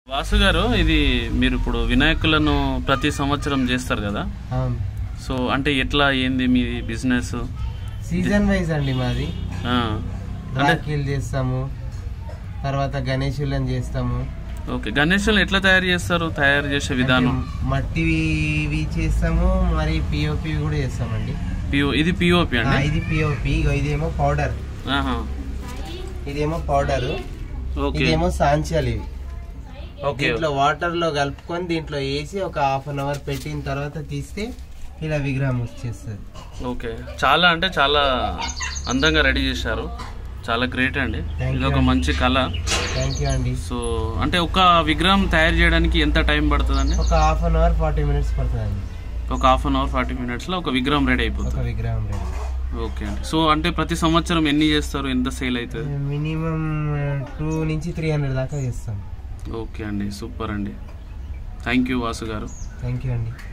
వాసు గారు ఇది మీరు ఇప్పుడు వినాయకులను ప్రతి సంవత్సరం చేస్తారు కదా అవును సో అంటే ఎట్లా ఏంది మీ బిజినెస్ సీజన్ వైజ్ అండి మాది ఆ, అంటే రాఖీలు చేస్తాము తర్వాత గణేశులను చేస్తాము ఓకే గణేషులు ఎట్లా తయారు చేస్తారు తయారు చేసే విధానం అంటే మట్టివి చేస్తాము మరి పిఓపి కూడా చేస్తామండి పిఓ ఇది పిఓపి ఆ, అండి ఇది పిఓపి ఇదేమో పౌడర్ ఆహా. ఇదేమో పౌడర్ ఓకే ఇదేమో సాంచాలు ఇవి ఓకే దీంట్లో వాటర్ లో కలుపుకొని దీంట్లో వేసి ఒక హాఫ్ అన్ అవర్ పెట్టిన తర్వాత తీస్తే ఇలా విగ్రహం వచ్చేస్తుంది ఓకే చాలా అంటే చాలా అందంగా రెడీ చేశారు చాలా గ్రేట్ అండి Thank ఇది you ఒక అండి. మంచి కళ థ్యాంక్ యూ అండి సో అంటే ఒక విగ్రహం తయారు చేయడానికి ఎంత టైం పడుతుందండి ఒక half an hour forty minutes పడుతుందండి ఒక హాఫ్ అన్ అవర్ ఫార్టీ మినిట్స్లో ఒక విగ్రహం రెడీ ఒక అయిపోతుంది విగ్రహం ఓకే అండి సో అంటే ప్రతి సంవత్సరం ఎన్ని చేస్తారు ఎంత సేల్ అవుతుంది మినిమం టూ నుంచి త్రీ హండ్రెడ్ దాకా చేస్తాం ఓకే అండి సూపర్ అండి థ్యాంక్ యూ వాసు గారు థ్యాంక్ యూ అండి